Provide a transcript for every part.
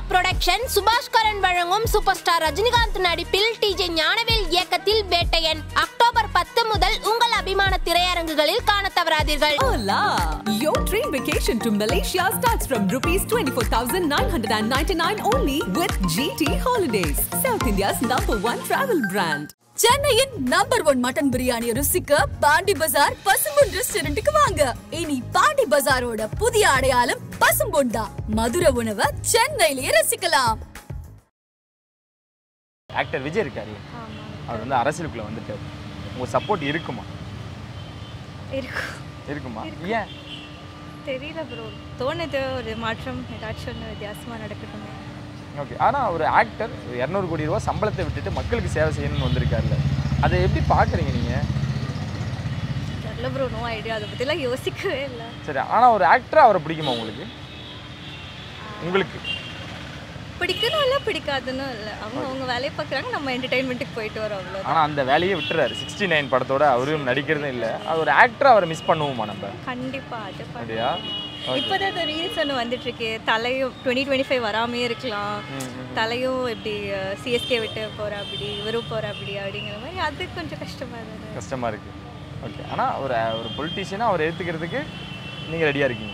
Production சுபாஷ் கரன் வழங்கும் super star Rajinikanth நடிப்பில் டிஜே ஞானவேல் இயக்கத்தில் வேட்டையன் அக்டோபர் பத்து முதல் உங்கள் அபிமான திரையரங்குகளில் காண தவறாதீர்கள் Hola! Your dream vacation to Malaysia starts from rupees 24,999 only with GT Holidays, South India's number one travel brand. சென்னையின் நம்பர் ஒன் மட்டன் பிரியாணி ருசிக்க பாண்டி பஜார் பசும்பொன் ரெஸ்டாரண்ட்டுக்கு வாங்க இனி பாண்டி பஜாரோட புதிய அடையாளம் பசும்பொன் தான் மதுரை உணவை சென்னையிலேயே ரசிக்கலாம் ஆக்டர் விஜய் இருக்காரு அவர் வந்து அரசியலுக்குள்ள வந்துட்டார் உங்க சப்போர்ட் இருக்குமா இருக்கும் இருக்குமா ஏன் தெரியல ப்ரோ தோணுது ஒரு மாற்றம் ஏதாச்சும் ஒன்று வித்தியாசமாக நடக்கட்டும் ஓகே ஆனால் ஒரு ஆக்டர் இரநூறு கோடி ரூபா சம்பளத்தை விட்டுட்டு மக்களுக்கு சேவை செய்யணும்னு வந்திருக்காருல்ல அதை எப்படி பார்க்குறீங்க நீங்கள் தெரியல ப்ரோ நோ ஐடியா அதை பற்றிலாம் யோசிக்கவே இல்லை சரி ஆனால் ஒரு ஆக்டராக அவரை பிடிக்குமா உங்களுக்கு உங்களுக்கு பிடிக்கணும் இல்லை பிடிக்காதுன்னு இல்லை அவங்க அவங்க வேலையை பார்க்குறாங்க நம்ம என்டர்டைன்மெண்ட்டுக்கு போயிட்டு வரோம் அவ்வளோ ஆனால் அந்த வேலையை விட்டுறாரு சிக்ஸ்டி நைன் படத்தோட அவரும் நடிக்கிறதும் இல்லை அது ஒரு ஆக்டராக அவரை மிஸ் பண்ணுவோமா நம்ம கண்டிப்பாக அது அப்படியா இப்போதான் இந்த ரீல்ஸ் ஒன்று வந்துட்டு இருக்கு தலையும் டுவெண்ட்டி டுவெண்ட்டி ஃபைவ் வராமே இருக்கலாம் தலையும் இப்படி சிஎஸ்கே விட்டு போகிறா அப்படி இவரும் போகிறா அப்படி அப்படிங்கிற மாதிரி அது கொஞ்சம் கஷ்டமாக இருந்தது கஷ்டமாக இருக்குது ஓகே ஆனால் ஒரு ஒரு பொலிட்டீஷியனாக அவரை ஏற்றுக்கிறதுக்கு நீங்கள் ரெடியாக இருக்கீங்க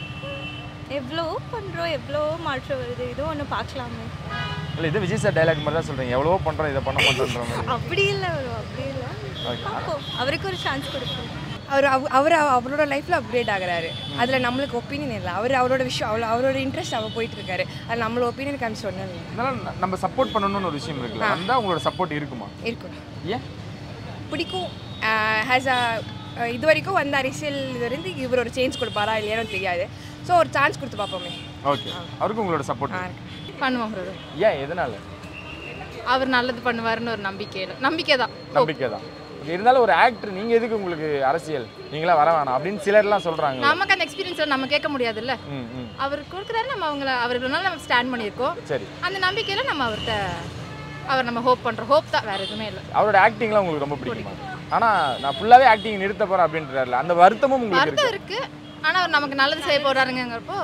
எவ்வளோ பண்ணுறோம் எவ்வளோ மாற்றம் வருது இதுவும் ஒன்று பார்க்கலாமே இல்லை இது விஜய் சார் டைலாக் மாதிரி தான் சொல்கிறீங்க எவ்வளவோ பண்ணுறோம் இதை பண்ண மாட்டோன்ற மாதிரி அப்படி இல்லை வரும் அப்படி இல்லை பார்ப்போம் அவருக்கு ஒரு சான்ஸ் கொடுப்போம் அவர் அவ- அவர் அவ- அவரோட லைஃப்பில் அப்கிரேட் ஆகுறாரு அதில் நம்மளுக்கு ஒப்பீனியன் இல்லை அவர் அவரோட விஷயம் அவ்வளோ அவரோட இன்ட்ரெஸ்ட் அவள் போயிட்டு இருக்காரு அது நம்மளோட ஒப்பீனியன் காமிச்சு ஒன்றும் இல்லை அதனால ந- நம்ம சப்போர்ட் பண்ணணும்னு ஒரு விஷயம் இருக்குல்ல வந்தால் உங்களோட சப்போர்ட் இருக்குமா இருக்கும் ஏன் பிடிக்கும் ஹேஸ் அ இது வரைக்கும் வந்த அரசியல் இது இருந்து இவர் ஒரு சேஞ்ச் கொடுப்பாரா இல்லையானு தெரியாது ஸோ ஒரு சான்ஸ் கொடுத்து பார்ப்போமே ஓகே அவருக்கு உங்களோட சப்போர்ட் பண்ணுவோம் பிரதர் ஏன் எதனால அவர் நல்லது பண்ணுவாருன்னு ஒரு நம்பிக்கையில் நம்பிக்கை தான் நம்பிக்கை தான் ஓகே இருந்தாலும் ஒரு ஆக்டர் நீங்கள் எதுக்கு உங்களுக்கு அரசியல் நீங்களா வர வேணாம் அப்படின்னு சிலர்லாம் சொல்கிறாங்க நமக்கு அந்த எக்ஸ்பீரியன்ஸ் நம்ம கேட்க முடியாதுல்ல ம் ம் அவர் கொடுக்குறாரு நம்ம அவங்கள அவர்களுனால நம்ம ஸ்டாண்ட் பண்ணியிருக்கோம் சரி அந்த நம்பிக்கையில் நம்ம அவர்கிட்ட அவர் நம்ம ஹோப் பண்ணுறோம் ஹோப் தான் வேறு எதுவுமே இல்லை அவரோட ஆக்டிங்லாம் உங்களுக்கு ரொம்ப பிடிக்குமா ஆனால் நான் ஃபுல்லாகவே ஆக்டிங் நிறுத்த போகிறேன் அப்படின்றாருல அந்த வருத்தமும் உங்களுக்கு வருத்தம் இருக்கு இருக்கு ஆனால் அவர் நமக்கு நல்லது செய்ய போகிறாருங்கிறப்போ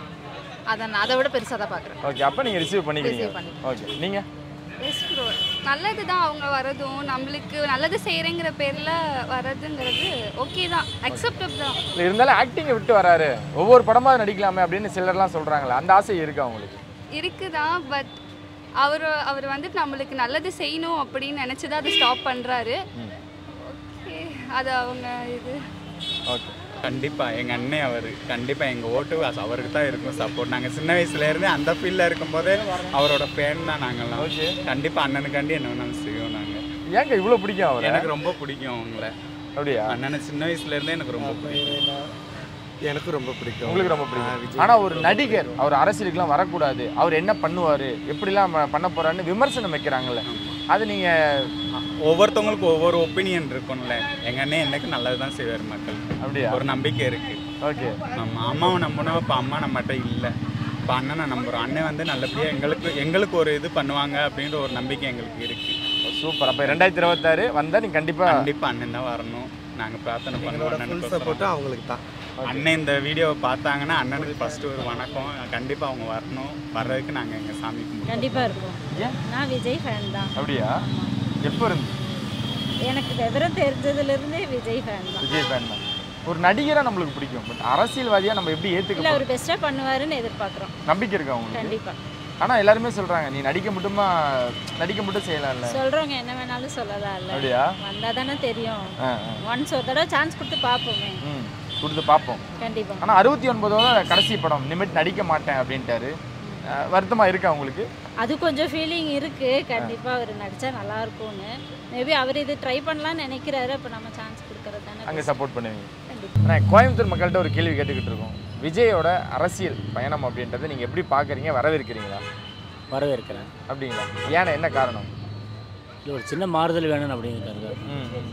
அதை நான் அதை விட பெருசாக தான் பார்க்குறேன் ஓகே அப்போ நீங்கள் ரிசீவ் பண்ணிக்கிறீங்க Receive பண்ணி. ஓகே நீங்கள் எஸ் ப்ரோ நல்லது தான் அவங்க வரதும் நம்மளுக்கு நல்லது செய்கிறேங்கிற பேரில் வரதுங்கிறது ஓகே தான் அக்செப்டபிள் தான் இல்லை இருந்தாலும் ஆக்டிங்கை விட்டு வராரு ஒவ்வொரு படமாக நடிக்கலாமே அப்படின்னு சிலர்லாம் சொல்கிறாங்களே அந்த ஆசை இருக்கா உங்களுக்கு இருக்குதான் பட் அவர் அவர் வந்துட்டு நம்மளுக்கு நல்லது செய்யணும் அப்படின்னு நினச்சி தான் அதை ஸ்டாப் பண்ணுறாரு ஓகே அது அவங்க இது ஓகே கண்டிப்பாக எங்கள் அண்ணன் அவர் கண்டிப்பாக எங்கள் ஓட்டு அஸ்- அவருக்கு தான் இருக்கும் சப்போர்ட் நாங்கள் சின்ன வயசுலேருந்து அந்த ஃபீல்டில் இருக்கும்போதே அவரோட ஃபேன் தான் நாங்கள்லாம் Okay. கண்டிப்பாக அண்ணனுக்காண்டி என்ன வேணாலும் செய்வோம் நாங்கள் ஏங்க இவ்வளோ பிடிக்கும் அவரை எனக்கு ரொம்ப பிடிக்கும் அவங்கள அப்படியா அண்ணனை சின்ன வயசுலேருந்தே எனக்கு ரொம்ப பிடிக்கும் எனக்கு ரொம்ப பிடிக்கும் உங்களுக்கு ரொம்ப பிடிக்கும் ஆனா ஒரு நடிகர் அவர் அரசியலுக்குலாம் வரக்கூடாது அவர் என்ன பண்ணுவாரு எப்படிலாம் ம- பண்ண போறாருன்னு விமர்சனம் வைக்கிறாங்கல்ல அது நீங்க ஒவ்வொருத்தவங்களுக்கு ஒவ்வொரு ஒப்பீனியன் இருக்கும்ல எங்கள் அண்ணன் எனக்கு நல்லது தான் செய்வார் மக்கள் அப்படியா ஒரு நம்பிக்கை இருக்குது ஓகே நம்ம அம்மாவை நம்பினோம் இப்போ அம்மா நம்மகிட்ட இல்லை இப்போ அண்ணனை நம்புகிறோம் அண்ணன் வந்து நல்லபடியாக எங்களுக்கு எங்களுக்கு ஒரு இது பண்ணுவாங்க அப்படின்ற ஒரு நம்பிக்கை எங்களுக்கு இருக்குது சூப்பர் அப்ப ரெண்டாயிரத்தி இருபத்தாறு வந்தா நீங்க கண்டிப்பா கண்டிப்பாக அண்ணன் தான் வரணும் நாங்கள் பிரார்த்தனை எங்களோட பண்ணுவோம் ஃபுல் சப்போர்ட்டும் அவங்களுக்கு தான் அண்ணன் இந்த வீடியோவை பார்த்தாங்கன்னா அண்ணனுக்கு ஃபர்ஸ்ட் ஒரு வணக்கம் கண்டிப்பாக அவங்க வரணும் வர்றதுக்கு நாங்கள் எங்கள் சாமி கும்பிடுவோம் கண்டிப்பாக இருக்கும் ஏன் நான் விஜய் ஃபேன் தான் அப்படியா எப்போ இருந்து எனக்கு விவரம் தெரிஞ்சதுலேருந்தே விஜய் ஃபேன் தான் விஜய் ஃபேன் தான் ஒரு நடிகரா நம்மளுக்கு பிடிக்கும் பட் அரசியல்வாதியா நம்ம எப்படி இல்லை ஏத்துக்க அவர் பெஸ்ட்டாக பண்ணுவாருன்னு எதிர்பார்க்குறோம் நம்பிக்கை இருக்கா உங்களுக்கு கண்டிப்பாக ஆனா எல்லாருமே சொல்றாங்க நீ நடிக்க மட்டுமா நடிக்க மட்டும் செய்யலாம்ல சொல்கிறவங்க என்ன வேணாலும் சொல்லலாம் இல்லை அப்படியா வந்தால் தானே தெரியும் ஆ, ஆ. ஒன்ஸ் ஒரு தடவை சான்ஸ் கொடுத்து பார்ப்போமே ம் கொடுத்து பார்ப்போம் கண்டிப்பாக ஆனா அறுபத்தி ஒன்பதோட கடைசி படம் இனிமேட்டு நடிக்க மாட்டேன் அப்படின்ட்டாரு அஹ் வருத்தமா இருக்கா உங்களுக்கு அது கொஞ்சம் ஃபீலிங் இருக்குது கண்டிப்பாக அவர் நடித்தா நல்லா இருக்கும்னு மேபி அவர் இது ட்ரை பண்ணலாம்னு நினைக்கிறாரு அப்போ நம்ம சான்ஸ் கொடுக்கறது தானே அங்க சப்போர்ட் பண்ணுவீங்க கண்டிப்பாக நான் கோயம்புத்தூர் மக்கள்கிட்ட ஒரு கேள்வி கேட்டுக்கிட்டு இருக்கோம் விஜயோட அரசியல் பயணம் அப்படின்றத நீங்க எப்படி பாக்குறீங்க வரவேற்கிறீங்களா வரவேற்கிறேன் அப்படிங்களா ஏன்னா என்ன காரணம் இல்லை ஒரு சின்ன மாறுதல் வேணும் அப்படிங்கிறாங்க ம் ம்.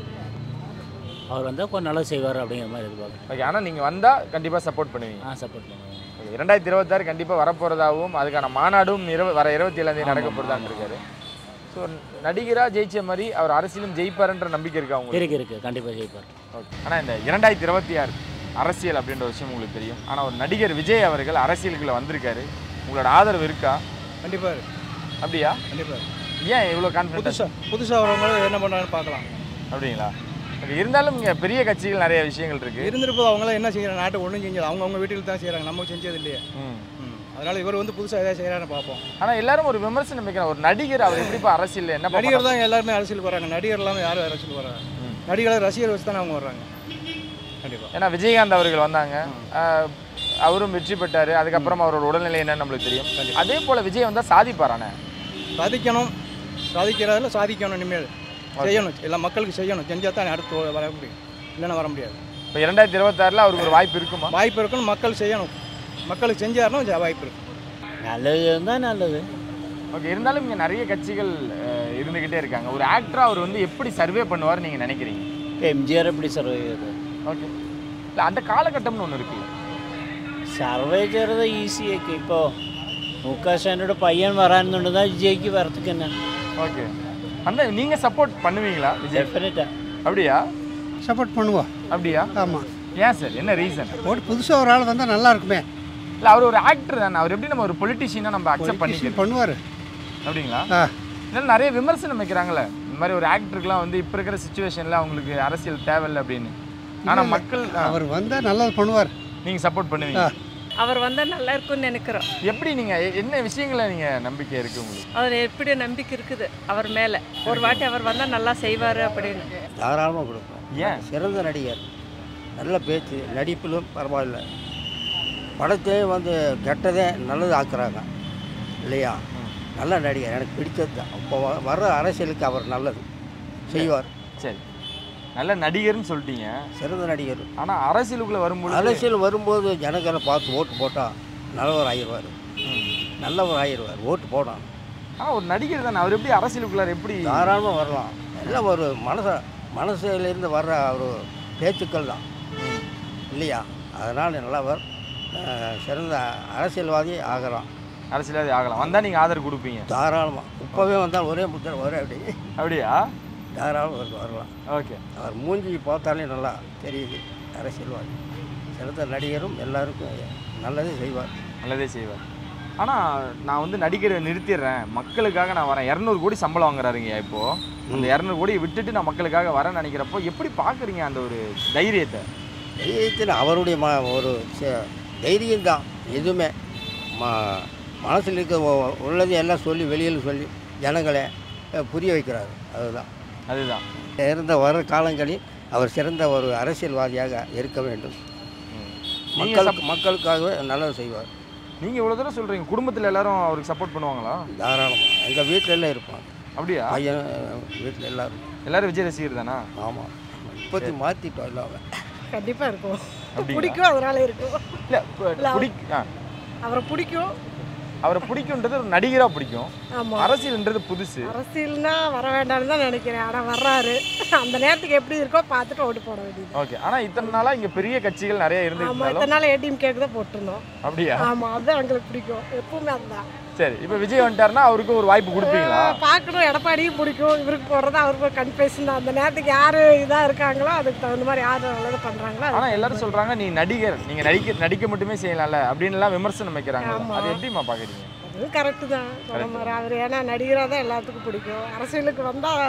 அவர் வந்தால் கொஞ்சம் நல்லா செய்வார் அப்படிங்கிற மாதிரி எதிர்பார்க்குறேன் ஓகே ஆனால் நீங்கள் வந்தால் கண்டிப்பாக சப்போர்ட் பண்ணுவீங்க ஆ சப்போர்ட் பண்ணுவேன் ஓகே ரெண்டாயிரத்தி இருபத்தாறு கண்டிப்பாக வரப்போகிறதாகவும் அதுக்கான மாநாடும் இருவ வர இருபத்தி ஏழாம் தேதி நடக்க போகிறதான்னு இருக்காரு ஸோ நடிகராக ஜெயிச்ச மாதிரி அவர் அரசியலும் ஜெயிப்பாருன்ற நம்பிக்கை இருக்கா உங்களுக்கு இருக்கு இருக்கு கண்டிப்பாக ஜெயிப்பார் ஓகே ஆனால் இந்த இரண்டாயிரத்தி இருபத்தி ஆறு அரசியல் அப்படின்ற விஷயம் உங்களுக்கு தெரியும் ஆனால் ஒரு நடிகர் விஜய் அவர்கள் அரசியலுக்குள்ள வந்திருக்காரு உங்களோட ஆதரவு இருக்கா கண்டிப்பாக இருக்கு அப்படியா கண்டிப்பாக ஏன் இவ்வளோ கான்ஃபிடன்ஸ் புதுசாக புதுசாக வரவங்க என்ன பண்ணுறாங்கன்னு பார்க்கலாம் அப்படிங்களா Okay, இருந்தாலும் இங்கே பெரிய கட்சிகள் நிறைய விஷயங்கள் இருக்கு இருந்திருப்போம் அவங்களாம் என்ன செய்யறாங்க நாட்டை ஒன்றும் செஞ்சது அவங்க அவங்க வீட்டில் தான் செய்கிறாங்க நம்ம செஞ்சது இல்லையே ம். ம். அதனால இவர் வந்து புதுசாக எதாவது செய்கிறான்னு பார்ப்போம் ஆனா எல்லாரும் ஒரு விமர்சனம் வைக்கிறாங்க ஒரு நடிகர் அவர் எப்படிப்பா அரசியல் என்ன நடிகர் தான் எல்லாருமே அரசியலுக்கு வராங்க நடிகர் இல்லாமல் யாரும் அரசியலுக்கு வராங்க நடிகர் ரசிகர் வச்சு தானே அவங்க வர்றாங்க கண்டிப்பாக ஏன்னா விஜயகாந்த் அவர்கள் வந்தாங்க ஆஹ், அவரும் வெற்றி பெற்றாரு அதுக்கப்புறம் அவரோட உடல்நிலை என்னன்னு நம்மளுக்கு தெரியும் அதே போல விஜய் வந்தா சாதிப்பாரானே சாதிக்கணும் சாதிக்கிறதுல சாதிக்கணும் இனிமேல் செய்யணும் எல்லா மக்களுக்கு செய்யணும் செஞ்சால் தான் அடுத்து வர முடியும் இல்லைன்னா வர முடியாது இப்போ இரண்டாயிரத்தி இருபத்தாறுல அவருக்கு ஒரு வாய்ப்பு இருக்குமா வாய்ப்பு இருக்கணும் மக்கள் செய்யணும் மக்களுக்கு செஞ்சாருன்னா ஜ- வாய்ப்பு இருக்கு நல்லது இருந்தால் நல்லது ஓகே இருந்தாலும் இங்க நிறைய கட்சிகள் அஹ், இருந்துகிட்டே இருக்காங்க ஒரு ஆக்டரா அவர் வந்து எப்படி சர்வே பண்ணுவார் நீங்க நினைக்கிறீங்க எம்ஜிஆர் எப்படி சர்வே ചെയ്തത് ஓகே இல்ல அந்த காலகட்டம்னு ஒன்று இருக்குல்ல സർവേ ചെയ്തത് ഈസിയൊക്കെ ഇപ്പോൾ മുക്കാശാനോട് പയ്യൻ വരാനുണ്ടെന്നാൽ വിജയ്ക്ക് വരത്തുക്ക് തന്നെ ஓகே அந்த நீங்க சப்போர்ட் பண்ணுவீங்களா விஜய் ഡെഫിനറ്റാ அப்படியா சப்போர்ட் பண்ணுவோம் அப்படியா ஆமாம் ஏன் சார் என்ன ரீசன் ஒரு புதுசாக ஒரு ஆள் வந்தால் நல்லா இருக்குமே இல்ல அவர் ஒரு ஆக்டர் தானே அவர் எப்படி நம்ம ஒரு பொலிட்டிஷியனா நம்ம அக்செப்ட் பண்ணிக்கிறோம் பண்ணுவார் அப்படிங்களா ஆ இல்லை நிறைய விமர்சனம் வைக்கிறாங்களே இந்த மாதிரி ஒரு ஆக்டருக்குலாம் வந்து இப்போ இருக்கிற சுச்சுவேஷனில் அவங்களுக்கு அரசியல் தேவையில்லை அப்படின்னு ஆனால் இல்ல, மக்கள் அவர் வந்தால் நல்லது பண்ணுவார் நீங்கள் சப்போர்ட் பண்ணுவீங்க அவர் வந்தால் நல்லா இருக்கும்னு நினைக்கிறோம் எப்படி நீங்கள் என்ன விஷயங்களை நீங்கள் நம்பிக்கை இருக்குது உங்களுக்கு அவர் எப்படி நம்பிக்கை இருக்குது அவர் மேலே ஒரு வாட்டி அவர் வந்தால் நல்லா செய்வார் அப்படின்னு தாராளமாக கொடுப்போம் ஏன் சிறந்த நடிகர் நல்ல பேச்சு நடிப்பிலும் பரவாயில்ல படத்தையும் வந்து கெட்டதே நல்லது ஆக்குறாங்க இல்லையா நல்ல நடிகர் எனக்கு பிடிச்சது தான் இப்போ வ- வர்ற அரசியலுக்கு அவர் நல்லது செய்வார் சரி நல்ல நடிகர்னு சொல்லிட்டீங்க சிறந்த நடிகர் ஆனால் அரசியலுக்குள்ளே வரும்போது அரசியல் வரும்போது ஜனங்களை பார்த்து ஓட்டு போட்டால் நல்லவர் ஆயிடுவார் நல்லவர் ஆயிடுவார் ஓட்டு போடணும் ஆனால் ஒரு நடிகர் தானே அவர் எப்படி அரசியலுக்குள்ளார் எப்படி தாராளமாக வரலாம் எல்லாம் ஒரு மனச மனசுலேருந்து வர்ற ஒரு பேச்சுக்கள் தான் இல்லையா அதனால் நல்லவர் அஹ், சிறந்த அரசியல்வாதி ஆகலாம் அரசியல்வாதி ஆகலாம் வந்தால் நீங்கள் ஆதரவு கொடுப்பீங்க தாராளமாக இப்போவே வந்தால் ஒரே முத்திரை ஒரே அப்படி அப்படியா தாராளம் வர- வரலாம் ஓகே அவர் மூஞ்சி பார்த்தாலே நல்லா தெரியுது அரசியல்வாதி சிறந்த நடிகரும் எல்லாருக்கும் நல்லதே செய்வார் நல்லதே செய்வார் ஆனால் நான் வந்து நடிகரை நிறுத்திடுறேன் மக்களுக்காக நான் வரேன் இரநூறு கோடி சம்பளம் வாங்குறாருங்க இப்போ அந்த இரநூறு கோடியை விட்டுட்டு நான் மக்களுக்காக வரேன்னு நினைக்கிறப்போ எப்படி பார்க்குறீங்க அந்த ஒரு தைரியத்தை தைரியத்தில் அவருடைய ம ஒரு ச- தைரியம்தான் எதுவுமே ம மனசில் இருக்க உ- உள்ளதை எல்லாம் சொல்லி வெளியில் சொல்லி ஜனங்களை அஹ், புரிய வைக்கிறாரு அதுதான் அதுதான் இருந்த வர காலங்களில் அவர் சிறந்த ஒரு அரசியல்வாதியாக இருக்க வேண்டும் மக்களுக்கு மக்களுக்காகவே நல்லது செய்வார் நீங்கள் இவ்வளோ தூரம் சொல்கிறீங்க குடும்பத்தில் எல்லாரும் அவருக்கு சப்போர்ட் பண்ணுவாங்களா தாராளமாக எங்கள் வீட்டில எல்லாம் இருப்பாங்க அப்படியா பையன் வீட்டில் எல்லாரும் எல்லாரும் விஜய் ரசிகர் தானா ஆமாம் இப்போத்தி மாற்றிட்டோம் எல்லாமே கண்டிப்பாக இருக்கும் அப்படிங்களா? பிடிக்கும் அதனால இருக்கும் இல்லை இல்ல, பிடி ஆ அவரை பிடிக்கும் அவரை பிடிக்குன்றது ஒரு நடிகராக பிடிக்கும் ஆமாம் அரசியல்ன்றது புதுசு அரசியல்னா வர வேண்டாம்னு தான் நினைக்கிறேன் ஆனால் வர்றாரு அந்த நேரத்துக்கு எப்படி இருக்கோ பார்த்துட்டு ஓட்டு போட வேண்டியது ஓகே ஆனால் இத்தனை நாளாக இங்கே பெரிய கட்சிகள் நிறைய ஆமாம் இருந்துருந்தாலும் இத்தனை நாள் ஏடிஎம் கேக்கு தான் போட்டிருந்தோம் அப்படியா ஆமாம் அதுதான் எங்களுக்கு பிடிக்கும் எப்பவுமே அதுதான் சரி இப்போ விஜய் வந்துட்டாருன்னா அவருக்கு ஒரு வாய்ப்பு கொடுப்பீங்களா பார்க்கணும் எடப்பாடியும் பிடிக்கும் இவருக்கு போடுறது அவருக்கு கன்ஃபேஷன் தான் அந்த நேரத்துக்கு யார் இதாக இருக்காங்களோ அதுக்கு தகுந்த மாதிரி யார் நல்லது பண்ணுறாங்களோ ஆனால் எல்லாரும் சொல்கிறாங்க நீ நடிகர் நீங்கள் நடிக்க நடிக்க மட்டுமே செய்யலாம்ல அப்படின்லாம் விமர்சனம் வைக்கிறாங்க ஆமா. அது எப்படிம்மா பார்க்குறீங்க அது கரெக்டு தான் சொன்ன மாதிரி அவர் ஏன்னா நடிகராக தான் எல்லாத்துக்கும் பிடிக்கும் அரசியலுக்கு வந்தால்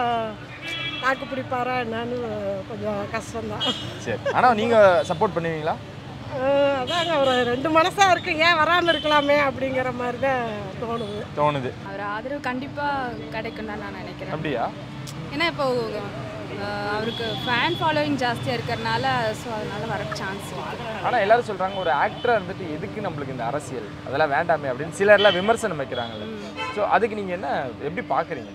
தாக்கு பிடிப்பாரா என்னன்னு கொஞ்சம் கஷ்டம்தான் சரி ஆனால் நீங்கள் சப்போர்ட் பண்ணுவீங்களா அஹ் அதாங்க ஒரு ரெண்டு மனசாக இருக்கு ஏன் வராமல் இருக்கலாமே அப்படிங்கிற மாதிரி தான் தோணுது தோணுது அவர் ஆதரவு கண்டிப்பாக கிடைக்கும் தான் நான் நினைக்கிறேன் அப்படியா ஏன்னா இப்போ அஹ், அவருக்கு ஃபேன் ஃபாலோவிங் ஜாஸ்தியாக இருக்கிறனால ஸோ அதனால வர சான்ஸ் ஆனால் எல்லாரும் சொல்கிறாங்க ஒரு ஆக்டராக இருந்துட்டு எதுக்கு நம்மளுக்கு இந்த அரசியல் அதெல்லாம் வேண்டாமே அப்படின்னு சிலர்லாம் விமர்சனம் வைக்கிறாங்கல்ல ஸோ அதுக்கு நீங்கள் என்ன எப்படி பார்க்குறீங்க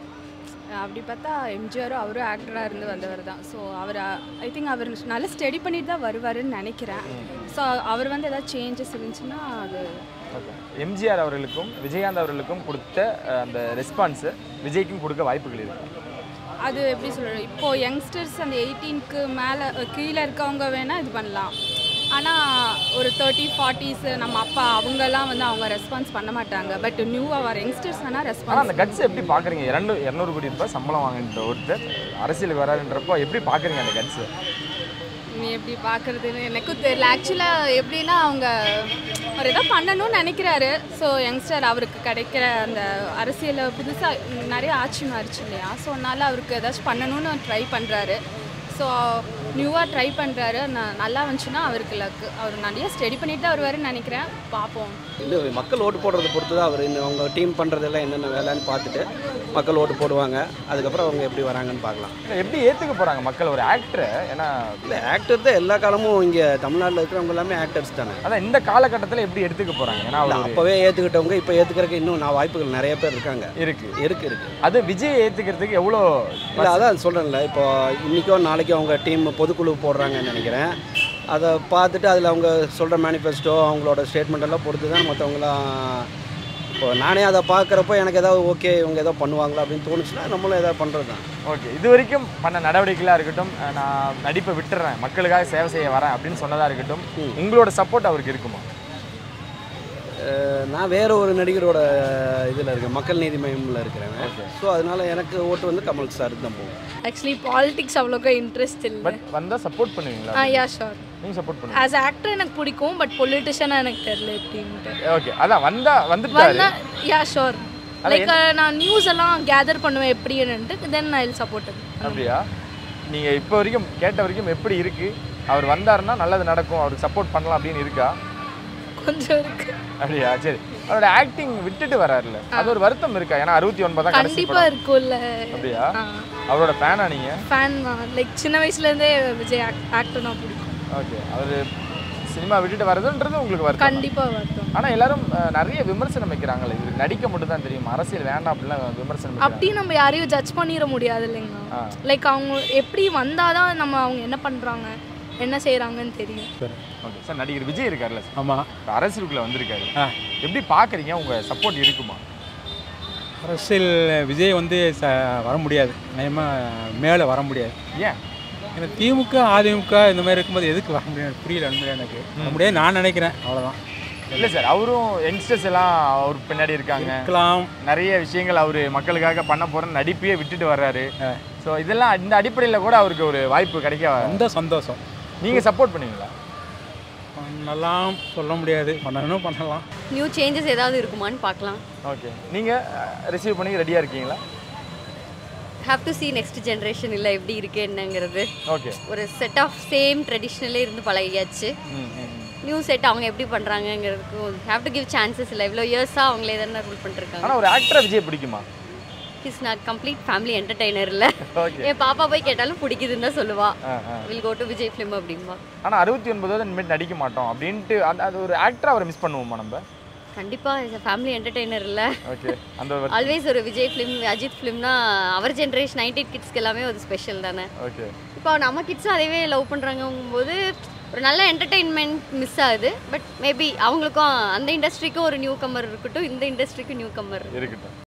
அப்படி பார்த்தா எம்ஜிஆரும் அவரும் ஆக்டராக இருந்து வந்தவர் தான் ஸோ அவர் ஐ திங்க் அவர் நல்லா ஸ்டடி பண்ணிட்டு தான் வருவாருன்னு நினைக்கிறேன் ஸோ அவர் வந்து ஏதாவது சேஞ்சஸ் இருந்துச்சுன்னா அது ஓகே எம்ஜிஆர் அவர்களுக்கும் விஜயகாந்த் அவர்களுக்கும் கொடுத்த அஹ், அந்த ரெஸ்பான்ஸு விஜய்க்கும் கொடுக்க வாய்ப்புகள் இருக்கு அது எப்படி சொல்கிறது இப்போது யங்ஸ்டர்ஸ் அந்த எயிட்டீனுக்கு மேலே கீழே இருக்கவங்க வேணால் இது பண்ணலாம் ஆனால் ஒரு தேர்ட்டி ஃபார்ட்டிஸ் நம்ம அப்பா அவங்கெல்லாம் வந்து அவங்க ரெஸ்பான்ஸ் பண்ண மாட்டாங்க பட் நியூவாக வர யங்ஸ்டர்ஸ் வேணால் ஆனால் ரெஸ்பான்ஸ் அந்த கட்ஸ் எப்படி பார்க்குறீங்க இரண்டு இரநூறு கோடி ரூபாய் சம்பளம் வாங்கின்ற ஒருத்தர் அரசியலுக்கு வராருன்றப்போ எப்படி பார்க்குறீங்க அந்த கட்ஸு நீ எப்படி பார்க்குறதுன்னு எனக்கும் தெரியல ஆக்சுவலாக எப்படின்னா அவங்க அவர் ஏதோ பண்ணணும்னு நினைக்கிறாரு ஸோ யங்ஸ்டர் அவருக்கு கிடைக்கிற அந்த அரசியலில் புதுசாக நிறைய ஆட்சி மாறிச்சு இல்லையா ஸோ அதனால் அவருக்கு ஏதாச்சும் பண்ணணும்னு ட்ரை பண்ணுறாரு ஸோ நியூவாக ட்ரை பண்ணுறாரு நல்லா வந்துச்சுன்னா அவருக்கு லக்கு அவர் நிறைய ஸ்டடி பண்ணிட்டு தான் வருவாருன்னு நினைக்கிறேன் பார்ப்போம் இல்லை மக்கள் ஓட்டு போடுறத பொறுத்து தான் அவர் இன்னும் அவங்க டீம் பண்ணுறதெல்லாம் என்னென்ன வேலைன்னு பார்த்துட்டு மக்கள் ஓட்டு போடுவாங்க அதுக்கப்புறம் அவங்க எப்படி வராங்கன்னு பார்க்கலாம் எப்படி ஏற்றுக்க போகிறாங்க மக்கள் ஒரு ஆக்டரை ஏன்னா இல்லை ஆக்டர் தான் எல்லா காலமும் இங்கே தமிழ்நாட்டில் இருக்கிறவங்க எல்லாமே ஆக்டர்ஸ் தானே அதான் இந்த காலகட்டத்தில் எப்படி எடுத்துக்க போகிறாங்க ஏன்னா இல்லை அவர் அப்போவே ஏற்றுக்கிட்டவங்க இப்போ ஏற்றுக்கிறதுக்கு இன்னும் நான் வாய்ப்புகள் நிறைய பேர் இருக்காங்க இருக்கு இருக்கு இருக்கு அது விஜய் ஏற்றுக்கிறதுக்கு எவ்வளோ இல்லை அதான் சொல்கிறேன்ல இப்போ இன்றைக்கோ நாளைக்கோ அவங்க டீம் பொதுக்குழு போடுறாங்கன்னு நினைக்கிறேன் அதை பார்த்துட்டு அதில் அவங்க சொல்கிற மேனிஃபெஸ்டோ அவங்களோட ஸ்டேட்மெண்ட் எல்லாம் பொறுத்து தான் மற்றவங்களாம் இப்போ நானே அதை பார்க்குறப்போ எனக்கு ஏதாவது ஓகே இவங்க ஏதோ பண்ணுவாங்களா அப்படின்னு தோணுச்சுன்னா நம்மளும் ஏதாவது பண்ணுறது தான் ஓகே இது வரைக்கும் பண்ண நடவடிக்கைகளாக இருக்கட்டும் அஹ் நான் நடிப்பை விட்டுறேன் மக்களுக்காக சேவை செய்ய வரேன் அப்படின்னு சொன்னதாக இருக்கட்டும் உங்களோட சப்போர்ட் அவருக்கு இருக்குமா அஹ் நான் வேற ஒரு நடிகரோட இதில் இருக்கேன் மக்கள் நீதி மையமில் இருக்கிறேன் ஸோ அதனால எனக்கு ஓட்டு வந்து கமல் சார் தான் போகும் ஆக்சுவலி பாலிடிக்ஸ் அவ்வளோக்கா இன்ட்ரெஸ்ட் இல்லை பட் வந்தால் சப்போர்ட் பண்ணுவீங்களா ஆ யா ஷோர் நீங்கள் சப்போர்ட் பண்ணுங்க ஆஸ் ஆக்டர் எனக்கு பிடிக்கும் பட் பொலிட்டிஷியனாக எனக்கு தெரியல எப்படின்ட்டு ஓகே அதான் வந்தா வந்துட்டாரு வந்தா யா ஷோர் அதான் லைக் நான் நியூஸ் எல்லாம் கேதர் பண்ணுவேன் எப்படின்னுட்டு தென் ஐ வில் சப்போர்ட் அப்படியா நீங்கள் இப்போ வரைக்கும் கேட்ட வரைக்கும் எப்படி இருக்கு அவர் வந்தாருன்னா நல்லது நடக்கும் அவருக்கு சப்போர்ட் பண்ணலாம் அப்படின்னு இருக்கா கொஞ்சம் இருக்கு அப்படியா சரி அவரோட ஆக்டிங் விட்டுட்டு வராருல்ல அது ஒரு வருத்தம் இருக்கா ஏன்னா அறுபத்தி ஒன்பது தான் கடைசி கண்டிப்பா படம். இருக்கும்ல அப்படியா அவரோட ஃபேனா நீங்க ஃபேன் தான் லைக் சின்ன வயசுலேருந்தே விஜய் ஆக்டர் நான் பிடிக்கும் ஓகே அவர் சினிமா விட்டுட்டு வரதுன்றது உங்களுக்கு வருத்தம் தான். கண்டிப்பா வருத்தம் ஆனா எல்லாரும் அஹ், நிறைய விமர்சனம் வைக்கிறாங்களே இவருக்கு நடிக்க மட்டும் தான் தெரியும் அரசியல் வேண்டாம் அப்படிலாம் விமர்சனம் வைக்கிறாங்க. அப்படி நம்ம யாரையும் ஜட்ஜ் பண்ணிட முடியாது இல்லைங்க ஆ. லைக் அவங்க எப்படி வந்தாதான் நம்ம அவங்க என்ன பண்றாங்க என்ன செய்றாங்கன்னு தெரியும் ஓகே சார் நடிகர் விஜய் இருக்கார்ல சார் ஆமாம் இப்போ அரசியலுக்குள்ள வந்திருக்காரு எப்படி பார்க்குறீங்க உங்க சப்போர்ட் இருக்குமா அரசியல் விஜய் வந்து ச வர முடியாது நியமாக மேலே வர முடியாது ஏன் எனக்கு திமுக அதிமுக இந்த மாதிரி இருக்கும்போது எதுக்கு வர முடியாது புரியல உண்மையிலே எனக்கு வர முடியாது நான் நினைக்கிறேன் அவ்வளோதான் இல்லை சார் அவரும் யங்ஸ்டர்ஸ் எல்லாம் அவர் பின்னாடி இருக்காங்க இருக்கலாம். நிறைய விஷயங்கள் அவர் மக்களுக்காக பண்ண போற நடிப்பையே விட்டுட்டு வர்றாரு ஸோ இதெல்லாம் இந்த அடிப்படையில் கூட அவருக்கு ஒரு வாய்ப்பு கிடைக்க ரொம்ப சந்தோஷம் நீங்கள் சப்போர்ட் பண்ணுவீங்களா பண்ணலாம் சொல்ல முடியாது பண்ணணும் பண்ணலாம் நியூ சேஞ்சஸ் ஏதாவது இருக்குமான்னு பார்க்கலாம் ஓகே நீங்கள் ரிசீவ் பண்ணி ரெடியாக இருக்கீங்களா have to see next generation இல்லை எப்படி இருக்கு என்னங்கிறது ஓகே ஒரு செட் ஆஃப் சேம் ட்ரெடிஷ்னலே இருந்து பழகியாச்சு நியூ செட் அவங்க எப்படி பண்ணுறாங்கங்கிறதுக்கும் ஹாவ் டு கிவ் சான்சஸ் இல்லை இவ்வளோ இயர்ஸாக அவங்களே தானே ரூல் பண்ணிருக்காங்க ஆனால் ஒரு ஆக்டரை விஜய் பிடிக்குமா is not complete family entertainer இல்லை Okay. என் பாப்பா போய் கேட்டாலும் பிடிக்குதுன்னு தான் சொல்லுவா ஆ, ஆ. Will go to Vijay film அப்படிம்பா ஆனால் அறுபத்தி ஒன்பதாவது இனிமேல் நடிக்க மாட்டோம் அப்படின்ட்டு அந்த அது ஒரு ஆக்டராக அவரை மிஸ் பண்ணுவோமா நம்ம கண்டிப்பாக இஸ் ஃபேமிலி என்டர்டைனர் இல்லை ஓகே அந்த ஒரு ஆல்வேஸ் ஒரு விஜய் ஃபிலிம் அஜித் ஃபிலிம்னா அவர் ஜென்ரேஷன் நைன்டி கிட்ஸ்க்கு எல்லாமே ஒரு ஸ்பெஷல் தானே ஓகே இப்போ நம்ம கிட்ஸும் அதேவே லவ் பண்ணுறாங்கும்போது ஒரு நல்ல என்டர்டெயின்மெண்ட் மிஸ் ஆகுது பட் மேபி அவங்களுக்கும் அந்த இண்டஸ்ட்ரிக்கும் ஒரு நியூ கம்மர் இருக்கட்டும் இந்த இண்டஸ்ட்ரிக்கும் நியூ கம்மர் இருக்கட்டும்